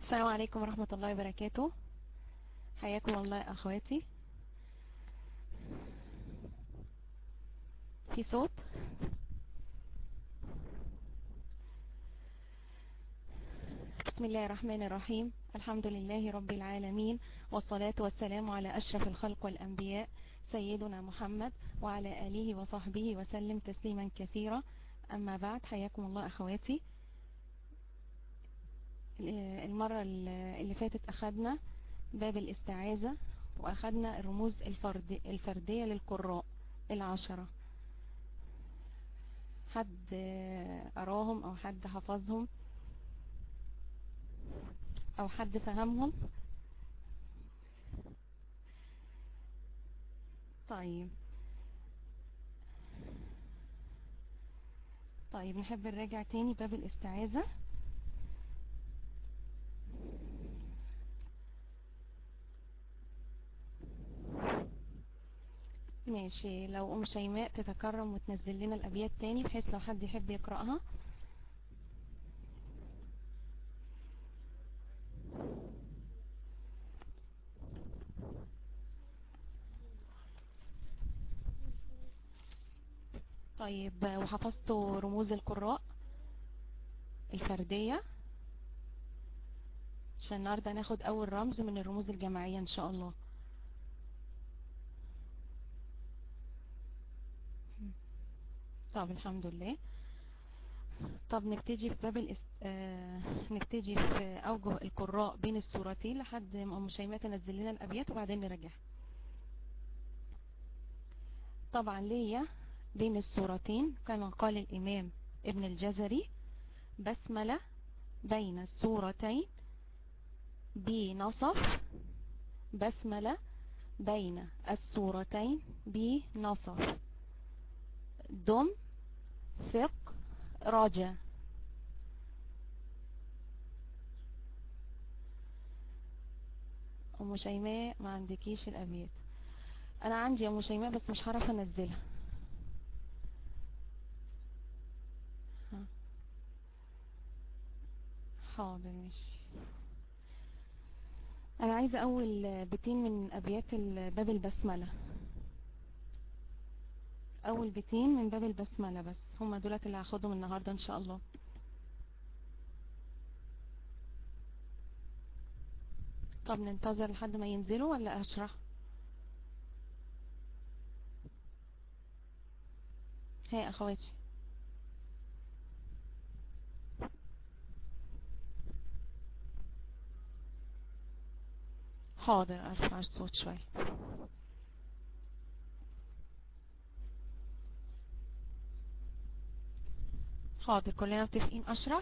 السلام عليكم ورحمة الله وبركاته حياكم الله أخواتي في صوت بسم الله الرحمن الرحيم الحمد لله رب العالمين والصلاة والسلام على أشرف الخلق والأنبياء سيدنا محمد وعلى آله وصحبه وسلم تسليما كثيرا أما بعد حياكم الله أخواتي المرة اللي فاتت أخدنا باب الاستعاذة وأخدنا الرموز الفرد الفردية للقراء العشرة حد أراهم أو حد حفظهم أو حد فهمهم طيب طيب نحب نراجع تاني باب الاستعاذة ماشي لو ام شيماء تتكرم وتنزل لنا الابيات تاني بحيث لو حد يحب يقرأها طيب وحفظتوا رموز القراء الفردية عشان النهاردة ناخد اول رمز من الرموز الجماعية ان شاء الله طب الحمد لله طب نبتدي في باب الاست... آه... نبتدي في اوجه القراء بين السورتين لحد ما ام شيماء تنزل لنا الابيات وبعدين نرجعها طبعا ليا بين السورتين كما قال الامام ابن الجزري بسملة بين السورتين بنصف بسملة بين السورتين بنصف دم ثق رجا ام شيماء ما عندكيش الابيات انا عندي يا ام شيماء بس مش هعرف انزلها حاضر ماشي انا عايزه اول بيتين من ابيات باب البسمله اول بيتين من باب البسملة بس هما دولت اللي هاخدهم النهاردة ان شاء الله طب ننتظر لحد ما ينزلوا ولا اشرح هاي اخواتي حاضر ارفع الصوت شوي حاضر كلنا متفقين اشرح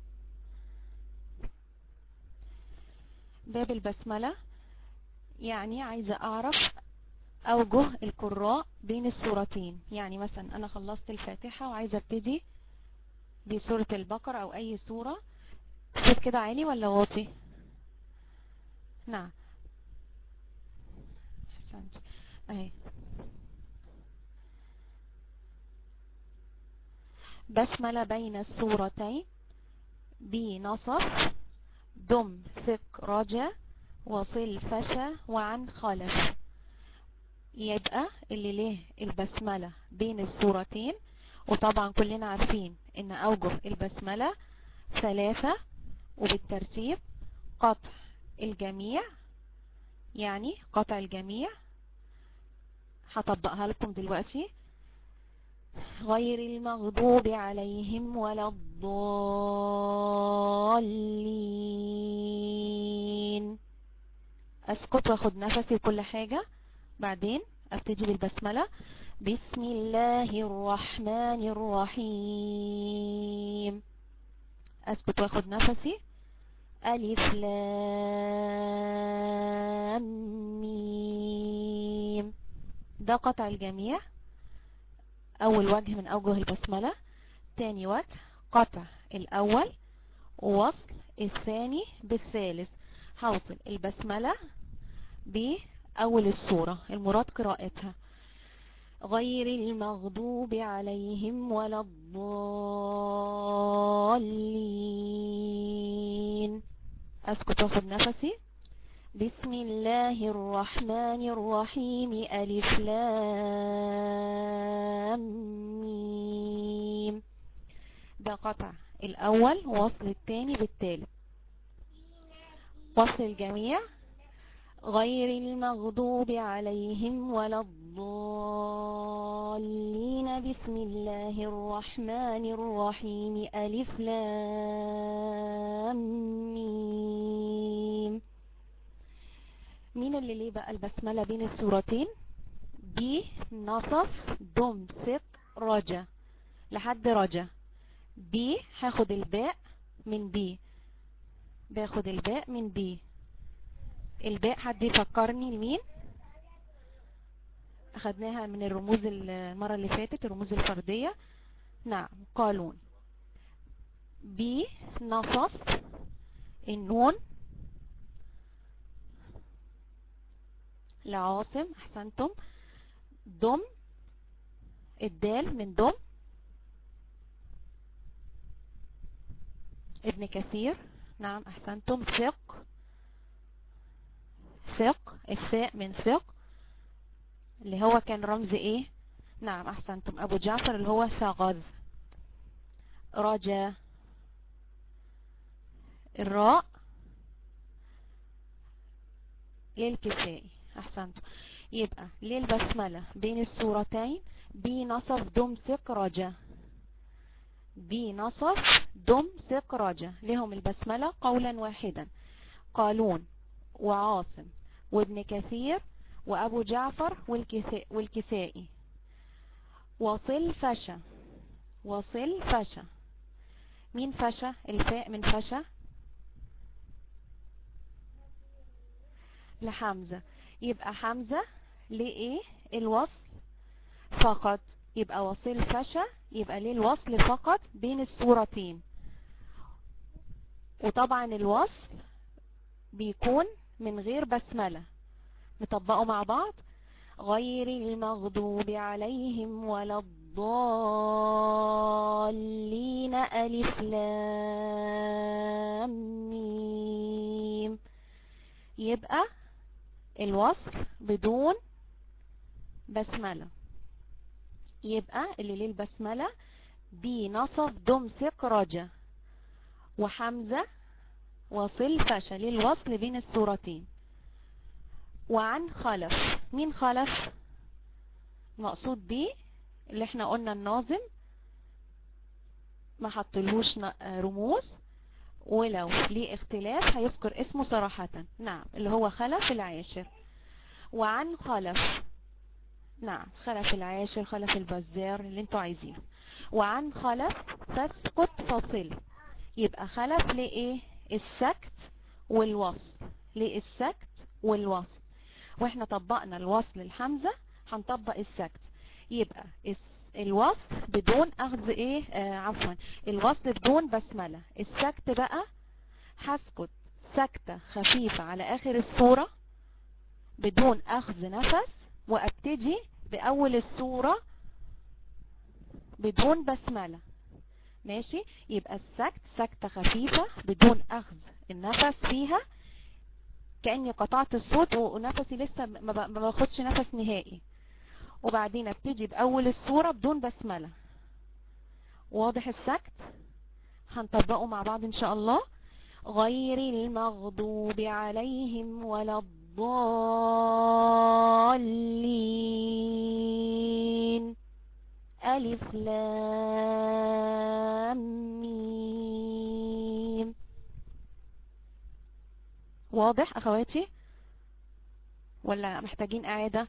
باب البسملة يعني عايزة اعرف اوجه القراء بين السورتين يعني مثلا انا خلصت الفاتحة وعايزة ابتدي بسورة البقرة او اي سورة صوت كده عالي ولا واطي نعم احسنت اهي بسملة بين السورتين بنصف دم ثق رجا وصل فشا وعن خلف يبقى اللي ليه البسملة بين السورتين وطبعا كلنا عارفين ان اوجه البسملة ثلاثة وبالترتيب قطع الجميع يعني قطع الجميع هطبقها لكم دلوقتي غير المغضوب عليهم ولا الضالين اسكت واخد نفسي وكل حاجة بعدين ابتدي بالبسملة بسم الله الرحمن الرحيم اسكت واخد نفسي الف لام ميم ده قطع الجميع اول وجه من اوجه البسملة تاني وجه قطع الاول ووصل الثاني بالثالث هوصل البسملة باول السورة المراد قراءتها غير المغضوب عليهم ولا الضالين اسكت واخد نفسي بسم الله الرحمن الرحيم ألف لام ميم ده قطع الأول وصل التاني بالتالت وصل الجميع غير المغضوب عليهم ولا الضالين بسم الله الرحمن الرحيم ألف لام ميم مين اللي ليه بقى البسملة بين السورتين بي نصف دم ثق رجا لحد رجا بي هاخد الباء من بي باخد الباء من بي الباء حد يفكرني لمين اخدناها من الرموز المرة اللي فاتت الرموز الفردية نعم قالون بي نصف النون لعاصم احسنتم دم الدال من دم ابن كثير نعم احسنتم ثق ثق الثاء من ثق اللي هو كان رمز ايه نعم احسنتم ابو جعفر اللي هو ثغذ رجا الراء للكسائي احسنتم يبقى للبسملة بين السورتين بنصف دم ثق رجا بنصف دم ثق رجا لهم البسملة قولا واحدا قالون وعاصم وابن كثير وابو جعفر والكسائي وصل فشا وصل فشا مين فشا الفاء من فشا لحمزة يبقى حمزة لإيه الوصل فقط يبقى وصل فشا يبقى ليه الوصل فقط بين السورتين وطبعا الوصل بيكون من غير بسملة نطبقه مع بعض غير المغضوب عليهم ولا الضالين ألف لام ميم يبقى الوصل بدون بسملة يبقى اللي ليه البسملة بنصف دم ثق رجا وحمزة وصل فشل للوصل بين السورتين وعن خلف مين خلف مقصود بيه اللي احنا قلنا الناظم ما حطلهوش رموز ولو ليه اختلاف هيذكر اسمه صراحة نعم اللي هو خلف العاشر وعن خلف نعم خلف العاشر خلف البزار اللي انتوا عايزينه وعن خلف تسقط فصل يبقى خلف لإيه السكت والوصل للسكت والوصل واحنا طبقنا الوصل الحمزة هنطبق السكت يبقى الوصل بدون اخذ ايه آه عفوا الوصل بدون بسملة السكت بقى هسكت سكتة خفيفة على اخر الصورة بدون اخذ نفس وابتدي باول الصورة بدون بسملة ماشي يبقى السكت سكتة خفيفة بدون اخذ النفس فيها كأني قطعت الصوت ونفسي لسه ما باخدش نفس نهائي وبعدين ابتدي باول الصورة بدون بسملة واضح السكت هنطبقه مع بعض ان شاء الله غير المغضوب عليهم ولا الضالين ألف لام ميم واضح أخواتي ولا محتاجين إعادة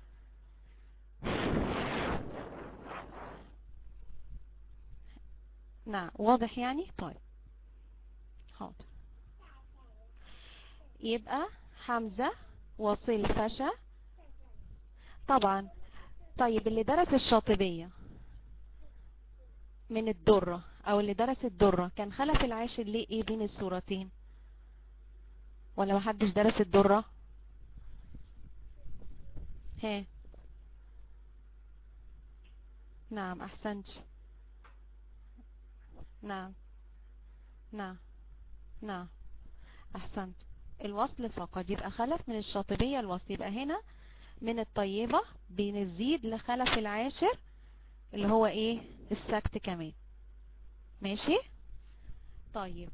نعم واضح يعني طيب حاضر يبقى حمزة وصل فشا طبعا طيب اللي درس الشاطبية من الدرة او اللي درس الدرة كان خلف العاشر ليه ايه بين السورتين ولا محدش درس الدرة ها نعم احسنت نعم نعم نعم احسنت الوصل فقط يبقى خلف من الشاطبية الوصل يبقى هنا من الطيبة بنزيد لخلف العاشر اللي هو ايه السكت كمان ماشي طيب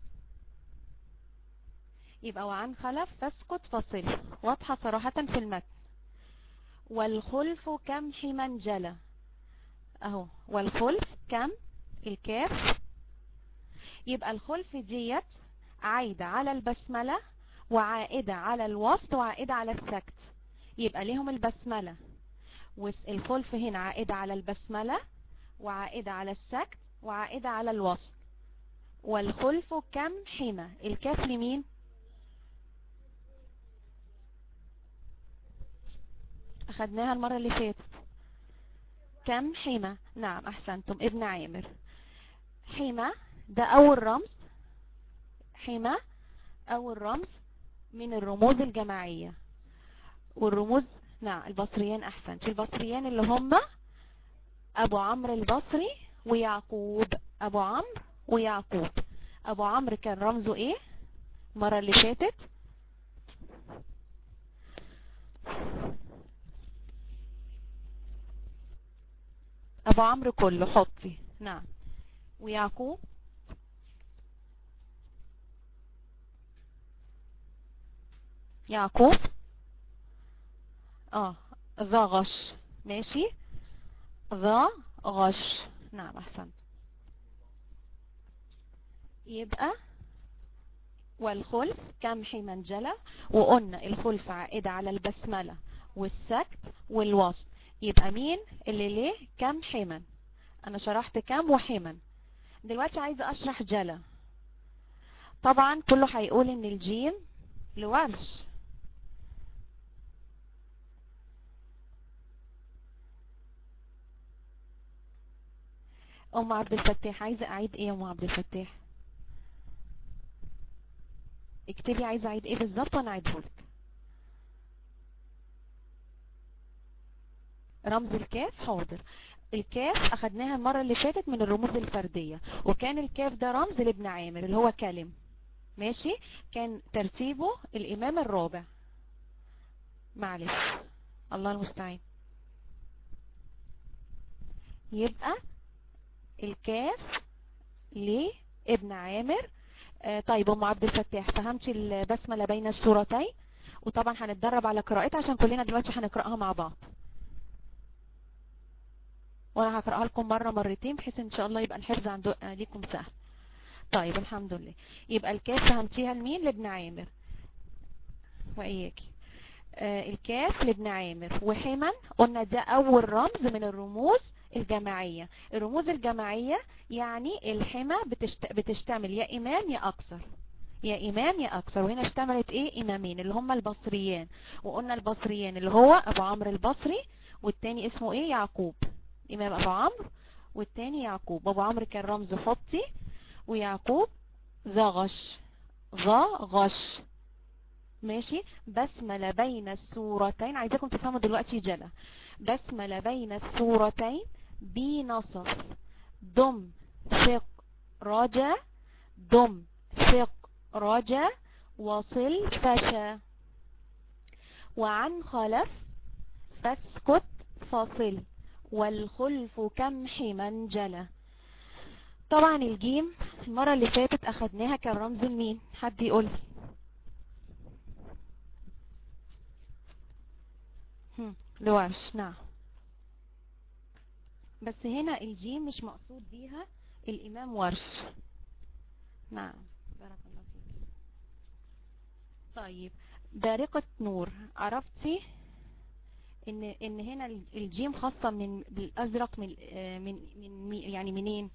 يبقى وعن خلف فاسكت فصل واضحة صراحة في المتن والخلف كم حما جلى اهو والخلف كم الكاف يبقى الخلف ديت عايدة على البسملة وعائدة على الوسط وعائدة على السكت يبقى ليهم البسملة والخلف هنا عائدة على البسملة وعائدة على السكت وعائدة على الوسط والخلف كم حمى الكاف لمين أخدناها المرة اللي فاتت كم حمى نعم أحسنتم ابن عامر حمى ده أول رمز حمى أول رمز من الرموز الجماعية والرموز نعم البصريان أحسن البصريان اللي هم أبو عمرو البصري ويعقوب أبو عمرو ويعقوب أبو عمرو كان رمزه إيه المرة اللي فاتت أبو عمرو كله حطي نعم ويعقوب يعقوب اه ذا غش ماشي ذا غش نعم احسنت يبقى والخلف كمحي منجلة وقلنا الخلف عائدة على البسملة والسكت والوصل يبقى مين اللي ليه كم حمن انا شرحت كم وحمن دلوقتي عايزة اشرح جلا طبعا كله هيقول ان الجيم لورش ام عبد الفتاح عايزة اعيد ايه يا ام عبد الفتاح اكتبي عايزة اعيد ايه بالظبط وانا اعيدهولك رمز الكاف حاضر الكاف اخدناها المرة اللي فاتت من الرموز الفردية وكان الكاف ده رمز لابن عامر اللي هو كلم ماشي كان ترتيبه الامام الرابع معلش الله المستعان يبقى الكاف لابن عامر آه طيب ام عبد الفتاح فهمتي البسملة بين السورتين وطبعا هنتدرب على قراءتها عشان كلنا دلوقتي هنقراها مع بعض وانا هقراها لكم مرة مرتين بحيث ان شاء الله يبقى الحفظ عندكم سهل طيب الحمد لله يبقى الكاف فهمتيها لمين لابن عامر واياكي آه الكاف لابن عامر وحمن قلنا ده اول رمز من الرموز الجماعية الرموز الجماعية يعني الحمى بتشت... بتشتمل يا امام يا اكثر يا امام يا اكثر وهنا اشتملت ايه امامين اللي هم البصريان وقلنا البصريان اللي هو ابو عمرو البصري والتاني اسمه ايه يعقوب امام ابو عمرو والتاني يعقوب ابو عمرو كان رمز حطي ويعقوب ذا غش ذا غش ماشي بسملة بين السورتين عايزاكم تفهموا دلوقتي جلا بسملة بين السورتين بنصف ضم ثق رجا ضم ثق رجا وصل فشا وعن خلف فاسكت فصل والخلف كمح من جلى طبعا الجيم المرة اللي فاتت اخدناها كان رمز المين حد يقول لورش نعم بس هنا الجيم مش مقصود بيها الامام ورش نعم بارك الله فيك طيب بارقة نور عرفتي ان ان هنا الجيم خاصة من بالازرق من من من يعني منين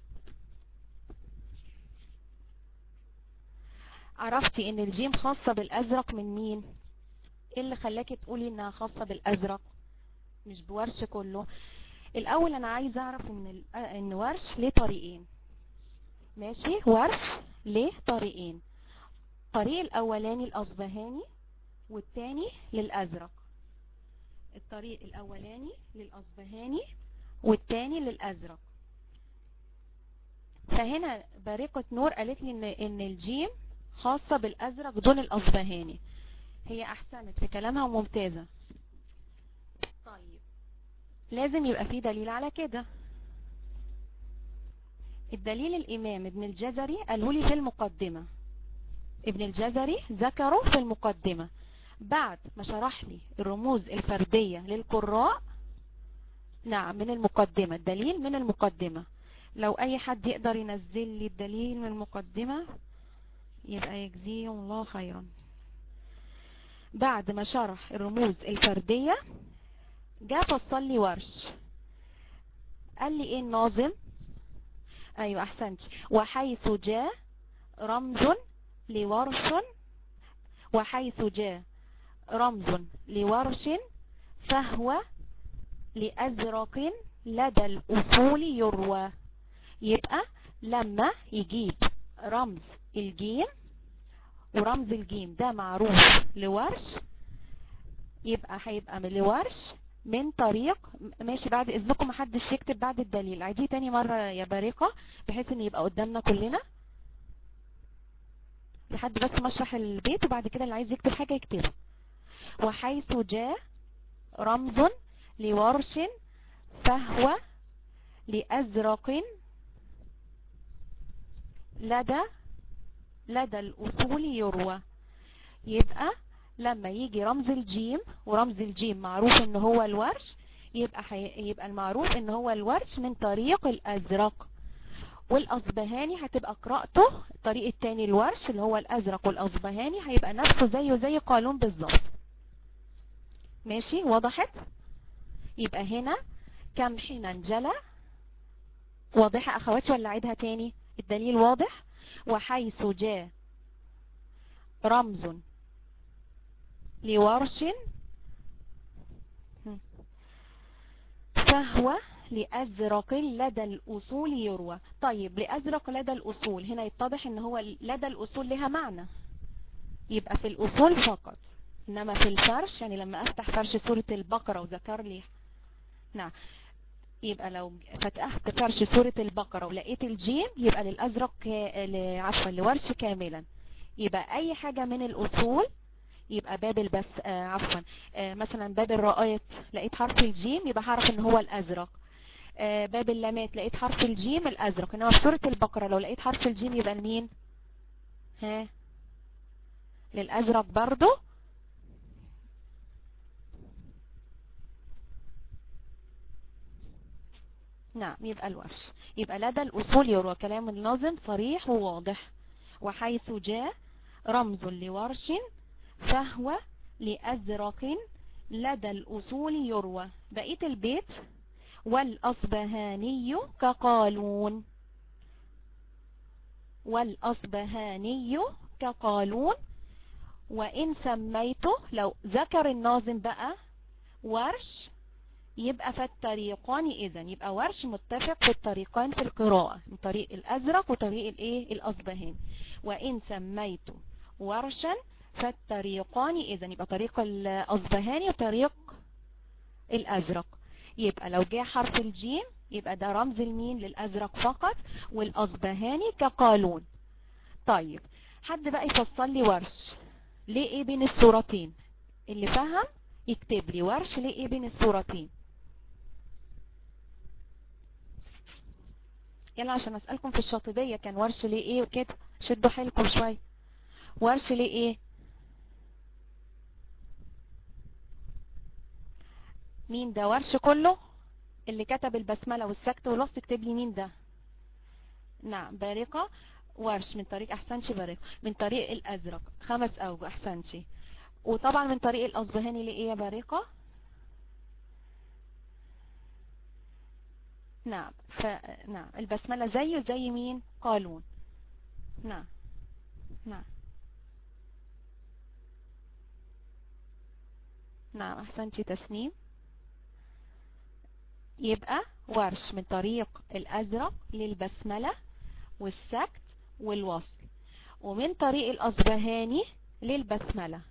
عرفتي ان الجيم خاصة بالازرق من مين ايه اللي خلاكي تقولي انها خاصة بالازرق مش بورش كله الاول انا عايز اعرف ان ان ورش ليه طريقين ماشي ورش ليه طريقين الطريق الاولاني الاصبهاني والتاني للازرق الطريق الاولاني للاصبهاني والتاني للازرق فهنا بارقة نور قالت لي ان ان الجيم خاصة بالأزرق دون الأصبهاني هي أحسنت في كلامها وممتازة طيب لازم يبقى في دليل على كده الدليل الإمام ابن الجزري قاله لي في المقدمة ابن الجزري ذكره في المقدمة بعد ما شرح لي الرموز الفردية للقراء نعم من المقدمة الدليل من المقدمة لو أي حد يقدر ينزل لي الدليل من المقدمة يبقى يجزيه الله خيرا بعد ما شرح الرموز الفردية جاء فصل لي ورش قال لي ايه الناظم ايوه احسنت وحيث جاء رمز لورش وحيث جاء رمز لورش فهو لأزرق لدى الأصول يروى يبقى لما يجيب رمز الجيم ورمز الجيم ده معروف لورش يبقى هيبقى من لورش من طريق ماشي بعد اذنكم محدش يكتب بعد الدليل عيديه تاني مرة يا بارقة بحيث ان يبقى قدامنا كلنا لحد بس ما اشرح البيت وبعد كده اللي عايز يكتب حاجة يكتبها وحيث جاء رمز لورش فهو لأزرق لدى لدى الأصول يروى يبقى لما يجي رمز الجيم ورمز الجيم معروف ان هو الورش يبقى حي... يبقى المعروف ان هو الورش من طريق الازرق والاصبهاني هتبقى قراءته الطريق التاني الورش اللي هو الازرق والاصبهاني هيبقى نفسه زيه زي قانون بالظبط ماشي وضحت يبقى هنا كم حين انجلى واضحة اخواتي ولا اعيدها تاني الدليل واضح وحيث جاء رمز لورش فهو لأزرق لدى الأصول يروى طيب لأزرق لدى الأصول هنا يتضح ان هو لدى الأصول لها معنى يبقى في الأصول فقط إنما في الفرش يعني لما أفتح فرش سورة البقرة وذكر لي نعم يبقى لو فتحت فرش سورة البقرة ولقيت الجيم يبقى للأزرق كا... عفوا لورش كاملا يبقى أي حاجة من الأصول يبقى بابل بس آه عفوا آه مثلا باب الرائات لقيت حرف الجيم يبقى هعرف ان هو الازرق آه باب اللامات لقيت حرف الجيم الازرق انما في سورة البقرة لو لقيت حرف الجيم يبقى لمين ها للازرق برضو نعم يبقى الورش يبقى لدى الأصول يروى كلام الناظم صريح وواضح وحيث جاء رمز لورش فهو لأزرق لدى الأصول يروى بقية البيت والأصبهاني كقالون والأصبهاني كقالون وإن سميته لو ذكر الناظم بقى ورش يبقى فالطريقان إذن يبقى ورش متفق في الطريقان في القراءة من طريق الأزرق وطريق الإيه الأصبهاني وإن سميته ورشا فالطريقان إذا يبقى طريق الأصبهاني وطريق الأزرق يبقى لو جاء حرف الجيم يبقى ده رمز المين للأزرق فقط والأصبهاني كقالون طيب حد بقى يفصل لي ورش ليه ايه بين الصورتين اللي فهم يكتب لي ورش ليه ايه بين الصورتين يلا عشان اسألكم في الشاطبية كان ورش ليه ايه وكده شدوا حيلكم شوية ورش ليه ايه مين ده ورش كله اللي كتب البسملة والسكت والوسط اكتب لي مين ده نعم بارقة ورش من طريق احسنشي بارقة من طريق الازرق خمس اوجه احسنشي وطبعا من طريق الاصبهاني لايه يا بارقة نعم ف... نعم البسملة زيه زي مين قالون نعم نعم نعم احسنتي تسنيم يبقى ورش من طريق الازرق للبسملة والسكت والوصل ومن طريق الاصبهاني للبسملة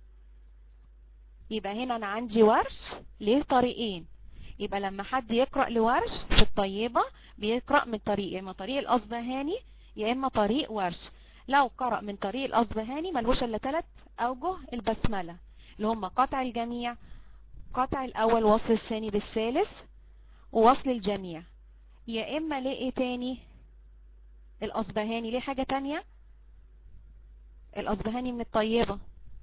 يبقى هنا انا عندي ورش ليه طريقين يبقى لما حد يقرأ لورش في الطيبة بيقرأ من طريق يا اما طريق الاصبهاني يا اما طريق ورش لو قرأ من طريق الأصبهاني ملهوش إلا ثلاث أوجه البسملة اللي هم قطع الجميع قطع الأول وصل الثاني بالثالث ووصل الجميع يا إما ليه إيه تاني الأصبهاني ليه حاجة تانية الأصبهاني من الطيبة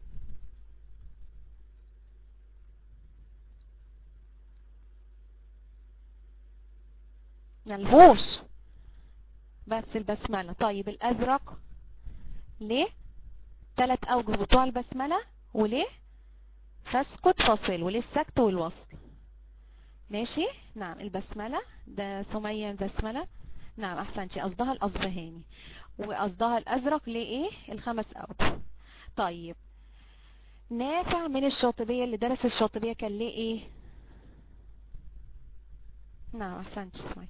ملهوش بس البسملة طيب الأزرق ليه ثلاث أوجه بتوع البسملة وليه فاسكت فاصل وليه السكت والوصل ماشي نعم البسملة ده سمية البسملة نعم أحسنتي قصدها الأصبهاني وقصدها الأزرق ليه إيه الخمس أوجه طيب نافع من الشاطبية اللي درس الشاطبية كان ليه إيه نعم أحسنتي سمية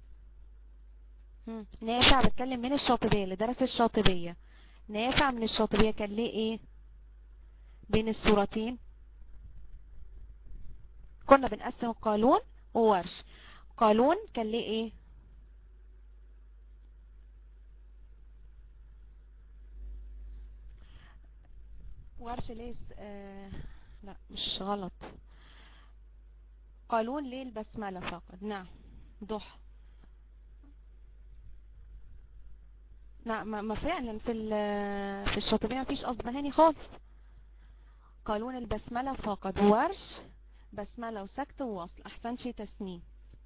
مم. نافع بتكلم من الشاطبية اللي درس الشاطبية نافع من الشاطبية كان ليه ايه بين الصورتين كنا بنقسم قالون وورش قالون كان ليه ايه ورش ليه س- آه لا مش غلط قالون ليه البسملة فقط نعم ضحى لا ما ما فعلا في ال- في الشاطبية مفيش أصبهاني خالص قانون البسملة فقط ورش بسملة وسكت ووصل أحسنتي تسنيم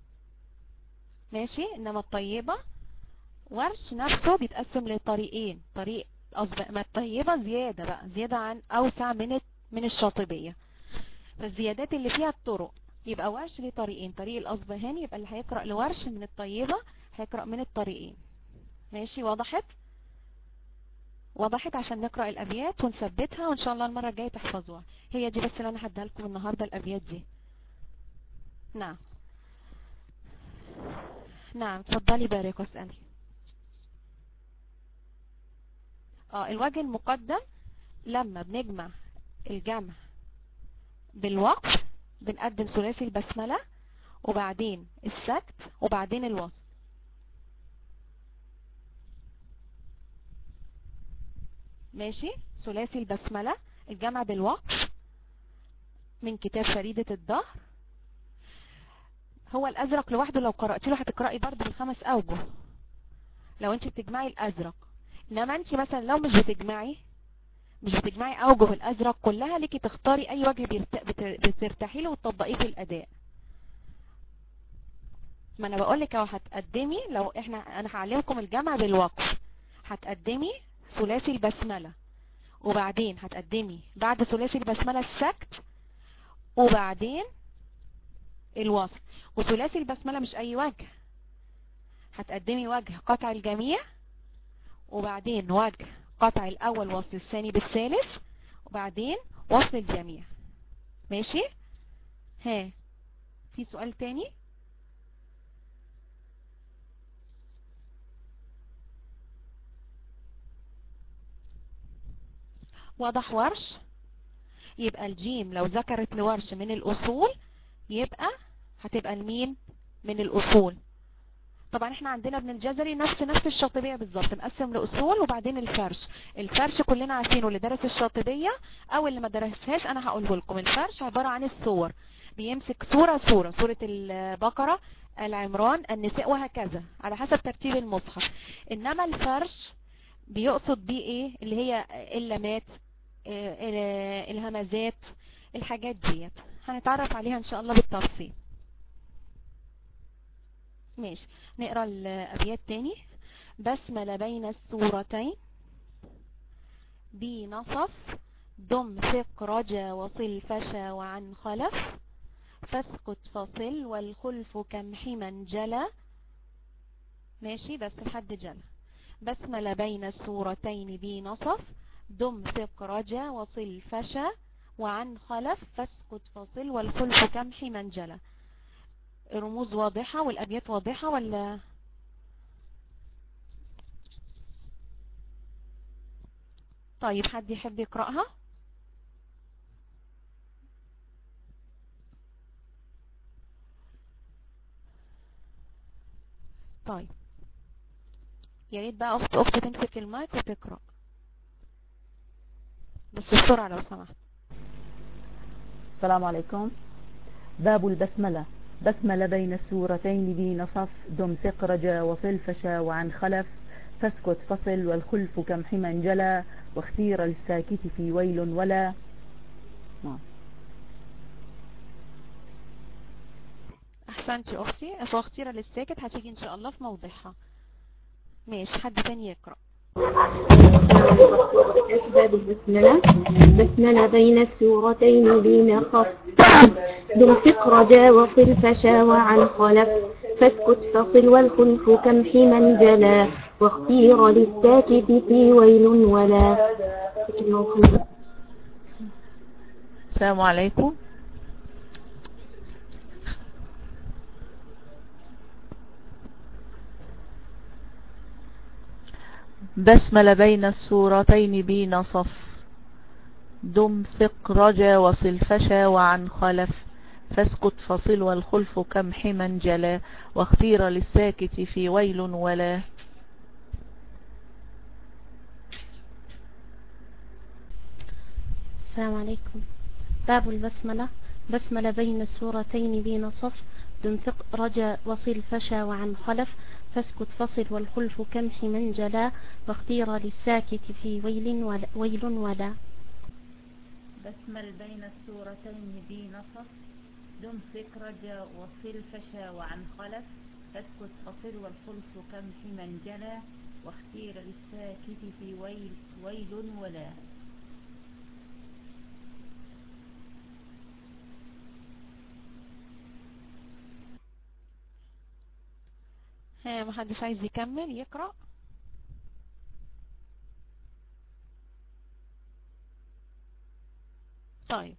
ماشي إنما الطيبة ورش نفسه بيتقسم لطريقين طريق أصب... ما الطيبة زيادة بقى زيادة عن أوسع من الت- من الشاطبية فالزيادات اللي فيها الطرق يبقى ورش ليه طريقين طريق الأصبهاني يبقى اللي هيقرأ لورش من الطيبة هيقرأ من الطريقين ماشي وضحت وضحت عشان نقرأ الأبيات ونثبتها وإن شاء الله المرة الجاية تحفظوها هي دي بس اللي أنا هديها لكم النهاردة الأبيات دي نعم نعم اتفضلي بارك واسألي اه الوجه المقدم لما بنجمع الجمع بالوقف بنقدم ثلاثي البسملة وبعدين السكت وبعدين الوصل ماشي ثلاثي البسملة الجمع بالوقف من كتاب فريدة الظهر هو الأزرق لوحده لو قرأتي له هتقرأي برضه بالخمس أوجه لو انت بتجمعي الأزرق انما انت مثلا لو مش بتجمعي مش بتجمعي أوجه الأزرق كلها ليكي تختاري أي وجه بيرت- بت- بترتاحي له وتطبقيه في الأداء ما انا بقول لك اهو هتقدمي لو احنا انا هعلمكم الجمع بالوقف هتقدمي ثلاثي البسمله وبعدين هتقدمي بعد ثلاثي البسمله السكت وبعدين الوصل وثلاثي البسمله مش اي وجه هتقدمي وجه قطع الجميع وبعدين وجه قطع الاول وصل الثاني بالثالث وبعدين وصل الجميع ماشي ها في سؤال تاني واضح ورش يبقى الجيم لو ذكرت لورش من الأصول يبقى هتبقى المين من الأصول طبعا احنا عندنا ابن الجزري نفس نفس الشاطبية بالظبط مقسم لأصول وبعدين الفرش الفرش كلنا عارفينه اللي درس الشاطبية او اللي ما درسهاش انا هقوله لكم الفرش عبارة عن الصور بيمسك صورة صورة صورة البقرة العمران النساء وهكذا على حسب ترتيب المصحف انما الفرش بيقصد بيه ايه اللي هي اللمات آه، ال- الهمزات الحاجات ديت هنتعرف عليها ان شاء الله بالتفصيل ماشي نقرا الابيات تاني بسمل بين السورتين بنصف ضم ثق رجا وصل فشا وعن خلف فاسكت فصل والخلف كمح من جلى ماشي بس لحد جلى بسمل بين السورتين بنصف دم ثق رجا وصل فشا وعن خلف فاسكت فصل والخلف كمح من جلى الرموز واضحة والأبيات واضحة ولا طيب حد يحب يقرأها طيب يا ريت بقى اخت اخت تمسك المايك وتقرا بس بسرعه لو سمحت السلام عليكم باب البسملة بسملة بين السورتين بين صف دم ثق رجا وصل فشا وعن خلف فاسكت فصل والخلف كم حما جلا واختير للساكت في ويل ولا نعم احسنتي اختي فاختير للساكت هتيجي ان شاء الله في موضعها ماشي حد تاني يقرا باب البسملة بسملة بين السورتين بين صف دم ثق رجا وصل فشا وعن خلف فاسكت فصل والخلف كم حما جلا واختير للساكت في ويل ولا السلام عليكم بسمل بين السورتين بين صف دم ثق رجا وصل فشا وعن خلف فاسكت فصل والخلف كم حما جلا واختير للساكت في ويل ولا السلام عليكم باب البسملة بسملة بين السورتين بين صف دنفق رجا وصل فشا وعن خلف فاسكت فصل والخلف كمح من جلا واختير للساكت في ويل ولا, ويل ولا بسمل بين السورتين بين صف دم رجا وصل فشا وعن خلف فاسكت فصل والخلف كمح من جلا واختير للساكت في ويل, ويل ولا ها محدش عايز يكمل يقرأ طيب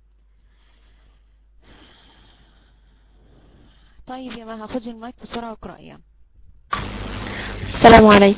طيب يا ما هاخد المايك بسرعة واقرأ يعني السلام عليكم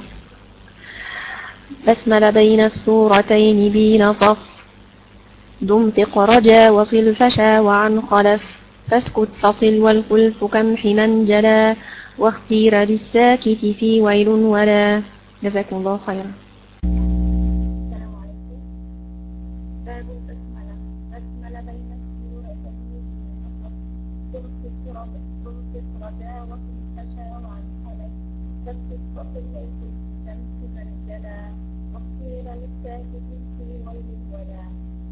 بسمل بين السورتين بين صف دمتق رجا وصل فشا وعن خلف فاسكت فصل والخلف كمح من جلا واختير للساكت في ويل ولا جزاكم الله خيرا السلام عليكم باب البسملة بسملة بين السورتين تمسك رجاء تمسك رجاء وفي فشا وعن خلف تسكت فصل والخلف تمس من جلا واختير للساكت في ويل ولا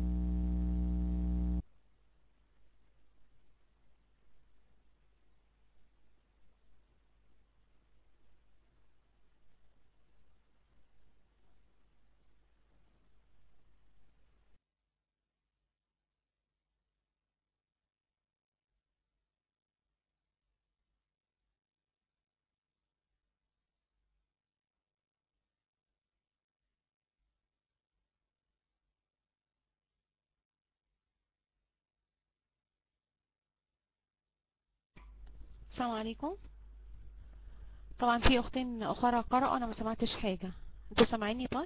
السلام عليكم طبعا في اختين اخرى قرأوا انا ما سمعتش حاجة انتوا سامعيني طيب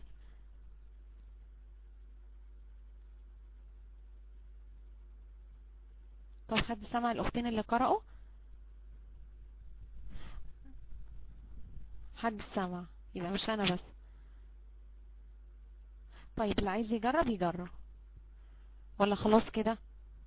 طب حد سمع الاختين اللي قرأوا حد سمع يبقى مش انا بس طيب اللي عايز يجرب يجرب ولا خلاص كده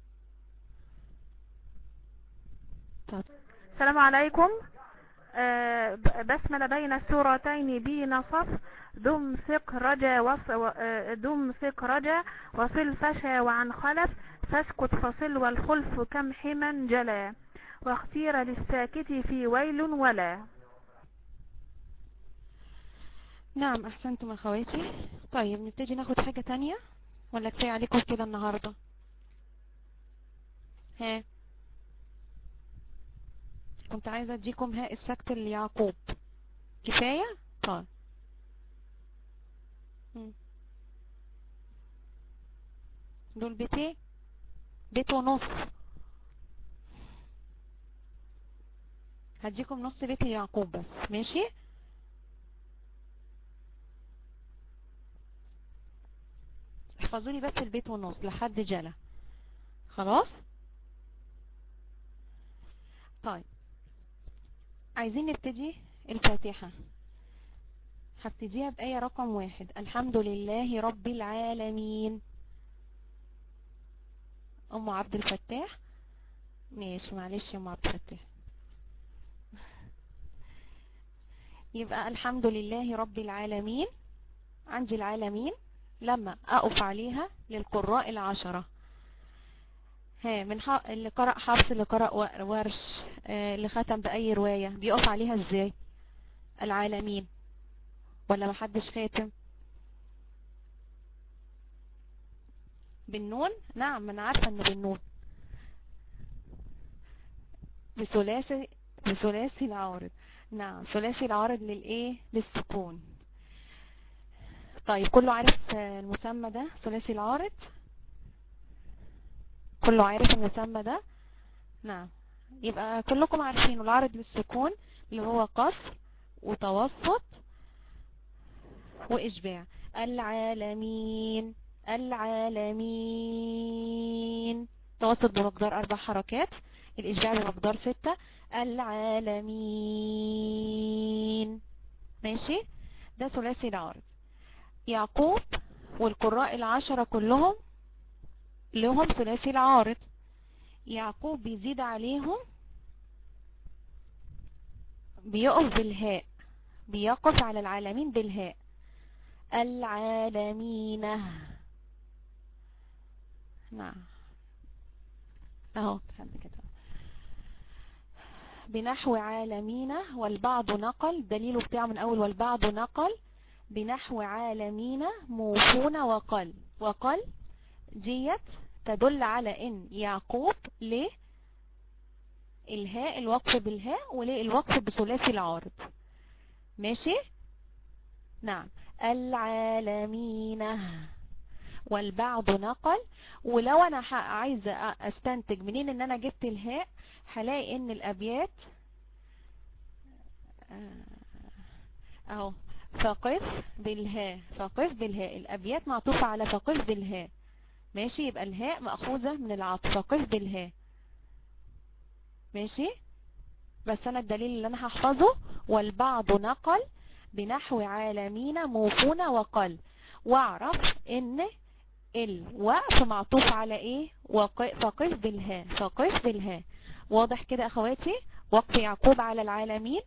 طب السلام عليكم آه، ب- بسمل بين السورتين بين صف دم ثق رجا وص و- آه، دم ثق رجا وصل فشا وعن خلف فاسكت فصل والخلف كم حما جلا واختير للساكت في ويل ولا نعم احسنتم اخواتي طيب نبتدي ناخد حاجة تانية ولا كفاية عليكم كده النهاردة ها كنت عايزة اديكم هاء السكت ليعقوب كفاية طيب مم. دول بيتين بيت ونص هديكم نص بيت ليعقوب بس ماشي احفظوا لي بس البيت والنص لحد جلا خلاص طيب عايزين نبتدي الفاتحة هبتديها بآية رقم واحد الحمد لله رب العالمين أم عبد الفتاح ماشي معلش يا أم عبد الفتاح يبقى الحمد لله رب العالمين عندي العالمين لما أقف عليها للقراء العشرة ها من ح... اللي قرأ حفص اللي قرأ و- ورش آه، اللي ختم بأي رواية بيقف عليها ازاي العالمين ولا محدش خاتم بالنون نعم انا عارفة انه بالنون بثلاثي بثلاثي العارض نعم ثلاثي العارض للايه للسكون طيب كله عارف آه، المسمى ده ثلاثي العارض كله عارف المسمى ده نعم يبقى كلكم عارفين العارض للسكون اللي هو قصر وتوسط وإشباع العالمين العالمين توسط بمقدار أربع حركات الإشباع بمقدار ستة العالمين ماشي ده ثلاثي العارض يعقوب والقراء العشرة كلهم لهم ثلاثي العارض يعقوب بيزيد عليهم بيقف بالهاء بيقف على العالمين بالهاء العالمين نعم اهو حد كده بنحو عالمين والبعض نقل دليله بتاعه من اول والبعض نقل بنحو عالمين موفون وقل وقل ديت تدل على ان يعقوب ليه الهاء الوقف بالهاء وليه الوقف بثلاثي العارض ماشي نعم العالمين والبعض نقل ولو انا ح- عايزه أ- استنتج منين ان انا جبت الهاء هلاقي ان الابيات آه، اهو فقف بالهاء فقف بالهاء الابيات معطوفه على فقف بالهاء ماشي يبقى الهاء مأخوذة من العطف فقف بالهاء ماشي بس انا الدليل اللي انا هحفظه والبعض نقل بنحو عالمين موفون وقل واعرف ان الوقف معطوف على ايه وق- فقف بالهاء فقف بالهاء واضح كده اخواتي وقف يعقوب على العالمين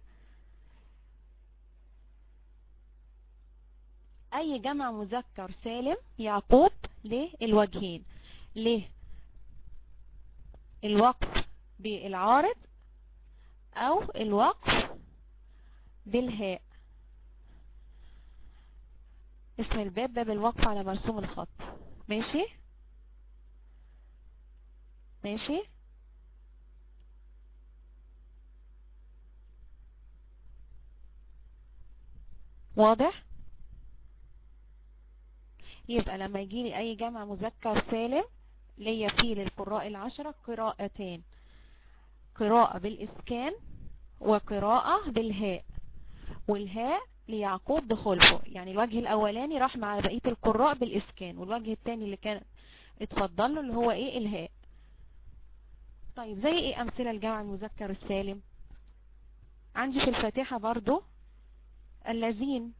اي جمع مذكر سالم يعقوب للوجهين ليه الوقف بالعارض او الوقف بالهاء اسم الباب باب الوقف على مرسوم الخط ماشي ماشي واضح يبقى لما يجيلي اي جمع مذكر سالم ليا فيه للقراء العشرة قراءتان قراءة بالإسكان وقراءة بالهاء والهاء ليعقوب بخلفه يعني الوجه الأولاني راح مع بقية القراء بالإسكان والوجه الثاني اللي كان اتفضل له اللي هو ايه الهاء طيب زي ايه أمثلة الجمع المذكر السالم عندي في الفاتحة برضو الذين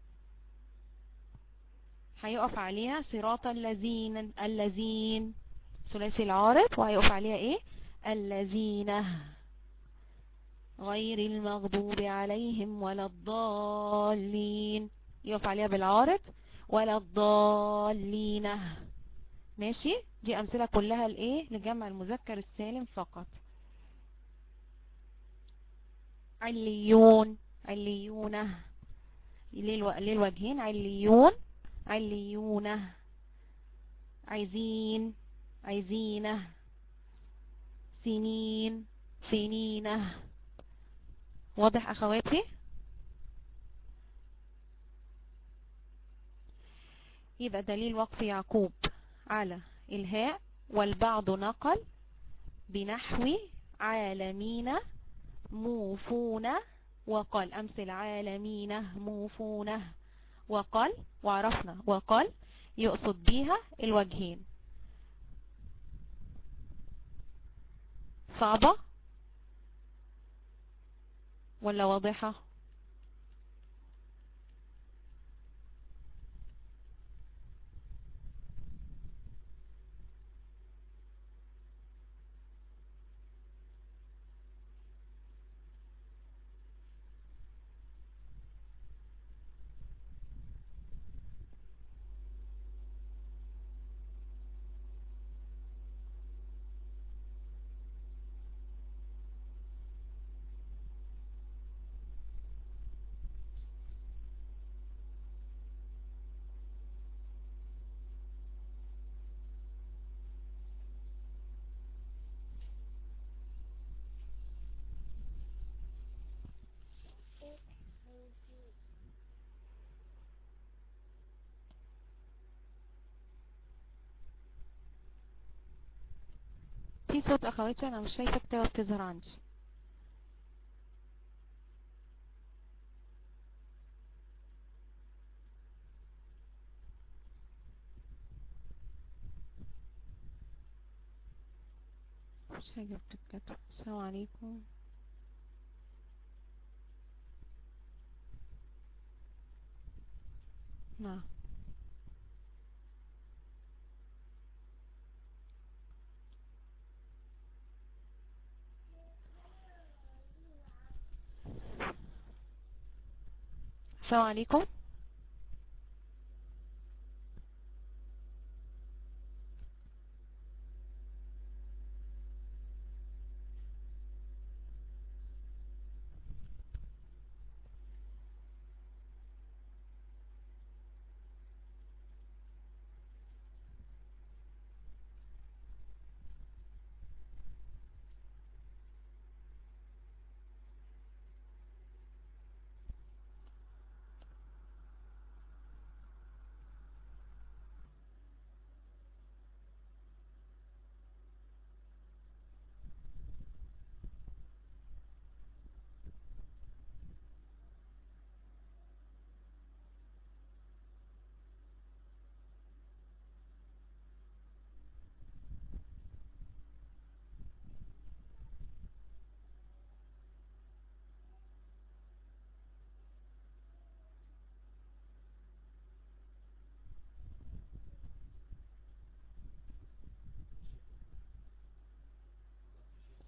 هيقف عليها صراط الذين الذين ثلاثي العارض وهيقف عليها ايه الذين غير المغضوب عليهم ولا الضالين يقف عليها بالعارض ولا الضالين ماشي دي امثله كلها لايه لجمع المذكر السالم فقط عليون عليونه للو- للوجهين عليون عليونه عايزين عايزينه سنين سنينه واضح اخواتي يبقى دليل وقف يعقوب على الهاء والبعض نقل بنحو عالمين موفون وقال أمثل عالمين موفون وقال وعرفنا وقال يقصد بيها الوجهين صعبة ولا واضحة صوت اخواتي انا مش شايفه كتابه بتظهر عندي مش حاجه بتتكتب السلام عليكم نعم السلام عليكم